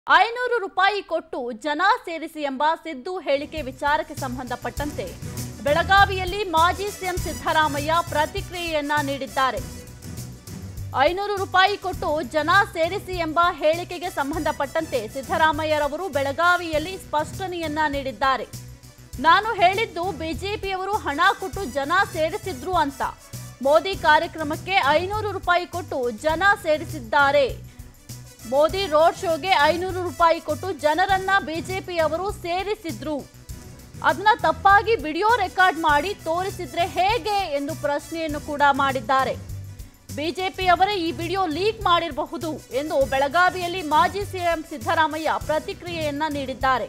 ಐನೂರು ರೂಪಾಯಿ ಕೊಟ್ಟು ಜನ ಸೇರಿಸಿ ಎಂಬ ಸಿದ್ದು ಹೇಳಿಕೆ ವಿಚಾರಕ್ಕೆ ಸಂಬಂಧಪಟ್ಟಂತೆ ಬೆಳಗಾವಿಯಲ್ಲಿ ಮಾಜಿ ಸಿಎಂ ಸಿದ್ದರಾಮಯ್ಯ ಪ್ರತಿಕ್ರಿಯೆಯನ್ನ ನೀಡಿದ್ದಾರೆ ಐನೂರು ರೂಪಾಯಿ ಕೊಟ್ಟು ಜನ ಸೇರಿಸಿ ಎಂಬ ಹೇಳಿಕೆಗೆ ಸಂಬಂಧಪಟ್ಟಂತೆ ಸಿದ್ದರಾಮಯ್ಯರವರು ಬೆಳಗಾವಿಯಲ್ಲಿ ಸ್ಪಷ್ಟನೆಯನ್ನ ನೀಡಿದ್ದಾರೆ ನಾನು ಹೇಳಿದ್ದು ಬಿಜೆಪಿಯವರು ಹಣ ಕೊಟ್ಟು ಜನ ಸೇರಿಸಿದ್ರು ಅಂತ ಮೋದಿ ಕಾರ್ಯಕ್ರಮಕ್ಕೆ ಐನೂರು ರೂಪಾಯಿ ಕೊಟ್ಟು ಜನ ಸೇರಿಸಿದ್ದಾರೆ ಮೋದಿ ರೋಡ್ ಶೋಗೆ ಐನೂರು ರೂಪಾಯಿ ಕೊಟ್ಟು ಜನರನ್ನ ಬಿಜೆಪಿಯವರು ಸೇರಿಸಿದ್ರು ಅದನ್ನ ತಪ್ಪಾಗಿ ವಿಡಿಯೋ ರೆಕಾರ್ಡ್ ಮಾಡಿ ತೋರಿಸಿದ್ರೆ ಹೇಗೆ ಎಂದು ಪ್ರಶ್ನೆಯನ್ನು ಕೂಡ ಮಾಡಿದ್ದಾರೆ ಬಿಜೆಪಿಯವರೇ ಈ ವಿಡಿಯೋ ಲೀಕ್ ಮಾಡಿರಬಹುದು ಎಂದು ಬೆಳಗಾವಿಯಲ್ಲಿ ಮಾಜಿ ಸಿಎಂ ಸಿದ್ದರಾಮಯ್ಯ ಪ್ರತಿಕ್ರಿಯೆಯನ್ನ ನೀಡಿದ್ದಾರೆ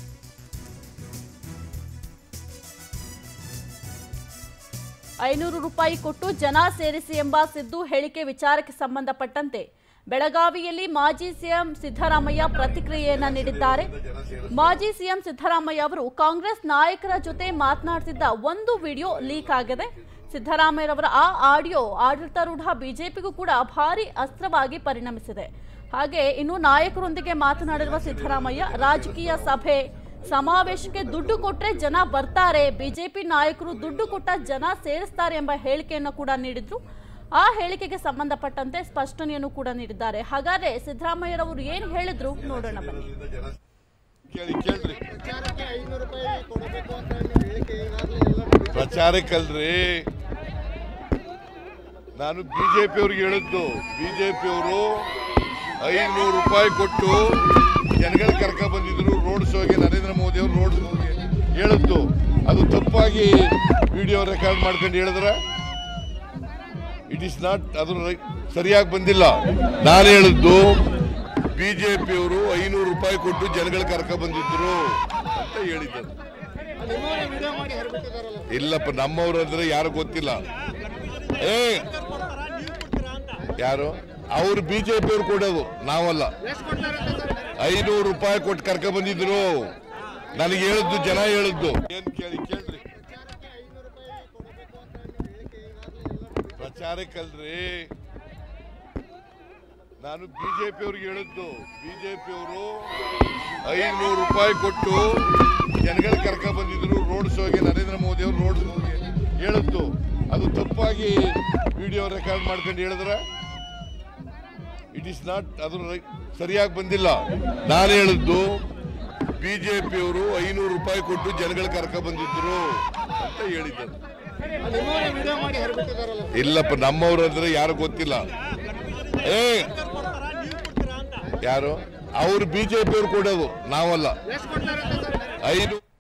ಐನೂರು ರೂಪಾಯಿ ಕೊಟ್ಟು ಜನ ಸೇರಿಸಿ ಎಂಬ ಸಿದ್ದು ಹೇಳಿಕೆ ವಿಚಾರಕ್ಕೆ ಸಂಬಂಧಪಟ್ಟಂತೆ ಬೆಳಗಾವಿಯಲ್ಲಿ ಮಾಜಿ ಸಿಎಂ ಸಿದ್ದರಾಮಯ್ಯ ಪ್ರತಿಕ್ರಿಯೆಯನ್ನ ನೀಡಿದ್ದಾರೆ ಮಾಜಿ ಸಿಎಂ ಸಿದ್ದರಾಮಯ್ಯ ಅವರು ಕಾಂಗ್ರೆಸ್ ನಾಯಕರ ಜೊತೆ ಮಾತನಾಡ್ತಿದ್ದ ಒಂದು ವಿಡಿಯೋ ಲೀಕ್ ಆಗಿದೆ ಸಿದ್ದರಾಮಯ್ಯರವರ ಆ ಆಡಿಯೋ ಆಡಳಿತಾರೂಢ ಬಿಜೆಪಿಗೂ ಕೂಡ ಭಾರಿ ಅಸ್ತ್ರವಾಗಿ ಪರಿಣಮಿಸಿದೆ ಹಾಗೆ ಇನ್ನು ನಾಯಕರೊಂದಿಗೆ ಮಾತನಾಡಿರುವ ಸಿದ್ದರಾಮಯ್ಯ ರಾಜಕೀಯ ಸಭೆ ಸಮಾವೇಶಕ್ಕೆ ದುಡ್ಡು ಕೊಟ್ರೆ ಜನ ಬರ್ತಾರೆ ಬಿಜೆಪಿ ನಾಯಕರು ದುಡ್ಡು ಕೊಟ್ಟ ಜನ ಸೇರಿಸ್ತಾರೆ ಎಂಬ ಹೇಳಿಕೆಯನ್ನು ಕೂಡ ನೀಡಿದ್ರು ಆ ಹೇಳಿಕೆಗೆ ಸಂಬಂಧಪಟ್ಟಂತೆ ಸ್ಪಷ್ಟನೆಯನ್ನು ಕೂಡ ನೀಡಿದ್ದಾರೆ ಹಾಗಾದ್ರೆ ಸಿದ್ದರಾಮಯ್ಯರವರು ಏನ್ ಹೇಳಿದ್ರು ನೋಡೋಣ ಬನ್ನಿ ಕೇಳಿ ಕೇಳ್ರಿ ಪ್ರಚಾರಕ್ಕೆ ಐನೂರು ರೂಪಾಯಿ ಕೊಡಬೇಕು ಅಂತ ನೀವು ಹೇಳಿಕೆ ಈಗಾಗಲೇ ಎಲ್ಲ ಪ್ರಚಾರಕ್ಕಲ್ರಿ ನಾನು ಬಿಜೆಪಿ ಅವ್ರಿಗೆ ಹೇಳಿದ್ದು ಬಿಜೆಪಿ ಅವರು ಐನೂರು ರೂಪಾಯಿ ಕೊಟ್ಟು ಜನಗಳ ಕರ್ಕ ಬಂದಿದ್ರು ರೋಡ್ ಶೋಗೆ ನರೇಂದ್ರ ಮೋದಿ ಅವರು ರೋಡ್ ಶೋಗೆ ಹೇಳಿದ್ದು ಅದು ತಪ್ಪಾಗಿ ವಿಡಿಯೋ ರೆಕಾರ್ಡ್ ಮಾಡ್ಕೊಂಡು ಹೇಳಿದ್ರ ಇಟ್ ಇಸ್ ನಾಟ್ ಅದು ರೈ- ಸರಿಯಾಗಿ ಬಂದಿಲ್ಲ ನಾನು ಹೇಳಿದ್ದು ಬಿಜೆಪಿ ಅವರು ಐನೂರು ರೂಪಾಯಿ ಕೊಟ್ಟು ಜನಗಳ ಕರ್ಕ ಬಂದಿದ್ರು ಅಂತ ಹೇಳಿದ್ದರು ನಿಮ್ಮವರೇ ವಿಡಿಯೋ ಮಾಡಿ ಹರಿಬಿಟ್ಟಿದಾರಲ್ಲ ಇಲ್ಲಪ್ಪ ನಮ್ಮವ್ರು ಅಂದ್ರೆ ಯಾರು ಗೊತ್ತಿಲ್ಲ ಏ ಯಾರು ಅವ್ರು ಬಿಜೆಪಿ ಅವ್ರು ಕೊಡೋದು ನಾವಲ್ಲ ಎಷ್ಟು ಕೊಡ್ತಾರಂತೆ ಸರ್ ಐನೂರು ರೂಪಾಯಿ ಕೊಟ್ಟು ಕರ್ಕ ಬಂದಿದ್ರು ನನಗೆ ಹೇಳಿದ್ದು ಜನ ಹೇಳಿದ್ದು ಏನ್ ಕೇಳಿ ಕೇಳ್ರಿ ಪ್ರಚಾರಕ್ಕೆ ಐನೂರು ರೂಪಾಯಿ ಕೊಡಬೇಕು ಅಂತ ನೀವು ಹೇಳಿಕೆ ಈಗಾಗಲೇ ಎಲ್ಲ ಪ್ರಚಾರಕ್ಕಲ್ರಿ ನಾನು ಬಿಜೆಪಿ ಅವ್ರಿಗೆ ಹೇಳಿದ್ದು ಬಿಜೆಪಿ ಅವರು ಐನೂರು ರೂಪಾಯಿ ಕೊಟ್ಟು ಜನಗಳ ಕರ್ಕ ಬಂದಿದ್ರು ರೋಡ್ ಶೋಗೆ ನರೇಂದ್ರ ಮೋದಿ ಅವರು ರೋಡ್ ಶೋಗೆ ಹೇಳಿದ್ದು ಅದು ತಪ್ಪಾಗಿ ವಿಡಿಯೋ ರೆಕಾರ್ಡ್ ಮಾಡ್ಕೊಂಡು ಹೇಳಿದ್ರ ಇಟ್ ಇಸ್ ನಾಟ್ ಅದು ರೈ- ಸರಿಯಾಗಿ ಬಂದಿಲ್ಲ ನಾನು ಹೇಳಿದ್ದು ಬಿಜೆಪಿ ಅವರು ಐನೂರು ರೂಪಾಯಿ ಕೊಟ್ಟು ಜನಗಳ ಕರ್ಕ ಬಂದಿದ್ರು ಅಂತ ಹೇಳಿದ್ದರು ನಿಮ್ಮವರೇ ವಿಡಿಯೋ ಮಾಡಿ ಹರಿಬಿಟ್ಟಿದಾರಲ್ಲ ಇಲ್ಲಪ್ಪ ನಮ್ಮವ್ರು ಅಂದ್ರೆ ಯಾರು ಗೊತ್ತಿಲ್ಲ ಏ ಯಾರು ಅವ್ರು ಬಿಜೆಪಿ ಅವ್ರು ಕೊಡೋದು ನಾವಲ್ಲ ಎಷ್ಟು ಕೊಡ್ತಾರಂತೆ ಸರ್ ಐದು